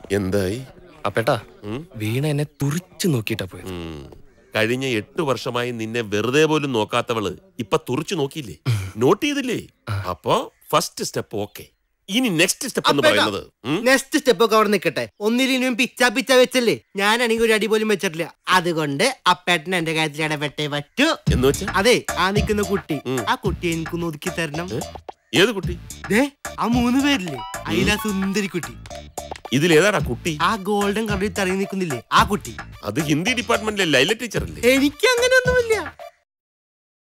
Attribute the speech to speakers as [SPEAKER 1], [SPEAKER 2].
[SPEAKER 1] എന്തായി
[SPEAKER 2] അപ്പേട്ടാ
[SPEAKER 1] ഉം?
[SPEAKER 2] വീണ എന്നെ തുറിച്ചു നോക്കിയിട്ടാ പോയത്
[SPEAKER 1] ഉം. കഴിഞ്ഞ എട്ട് വർഷമായി നിന്നെ വെറുതെ പോലും നോക്കാത്തവള് ഇപ്പൊ തുറച്ചു നോക്കിയില്ലേ നോട്ട് ചെയ്തില്ലേ അപ്പോ ഫസ്റ്റ് സ്റ്റെപ്പ് ഓക്കെ ഇനി നെക്സ്റ്റ് സ്റ്റെപ്പ് എന്ന്
[SPEAKER 3] അപ്പേട്ടാ,
[SPEAKER 1] പറയുന്നത് ഉം?
[SPEAKER 3] നെക്സ്റ്റ് സ്റ്റെപ്പ് ഒക്കെ അവിടെ നിൽക്കട്ടെ ഒന്നിലും പിച്ച പിച്ച വെച്ചല്ലേ ഞാനാണെങ്കിൽ ഒരു അടി പോലും വെച്ചിട്ടില്ല അതുകൊണ്ട് അപ്പേട്ടൻ എന്റെ കാര്യത്തിൽ ഇടപെട്ടേ പറ്റൂ
[SPEAKER 1] എന്ന് വെച്ചാ
[SPEAKER 3] അതെ ആ നിൽക്കുന്ന കുട്ടി
[SPEAKER 1] ഉം.
[SPEAKER 3] ആ കുട്ടി എനിക്കൊന്ന് ഒതുക്കി തരണം
[SPEAKER 1] ഏ? ഏത് കുട്ടി
[SPEAKER 3] ദേ ആ മൂന്ന് പേരില്ലേ അയില സുന്ദരി കുട്ടി
[SPEAKER 1] ഇതിലേതാടാ കുട്ടി
[SPEAKER 3] ആ ഗോൾഡൻ കളറിൽ തറങ്ങി നിൽക്കുന്നില്ലേ ആ കുട്ടി
[SPEAKER 1] അത് ഹിന്ദി ഡിപ്പാർട്ട്മെന്റിലെ ലൈല ടീച്ചർ അല്ലേ
[SPEAKER 3] എനിക്ക് അങ്ങനെ ഒന്നുമില്ല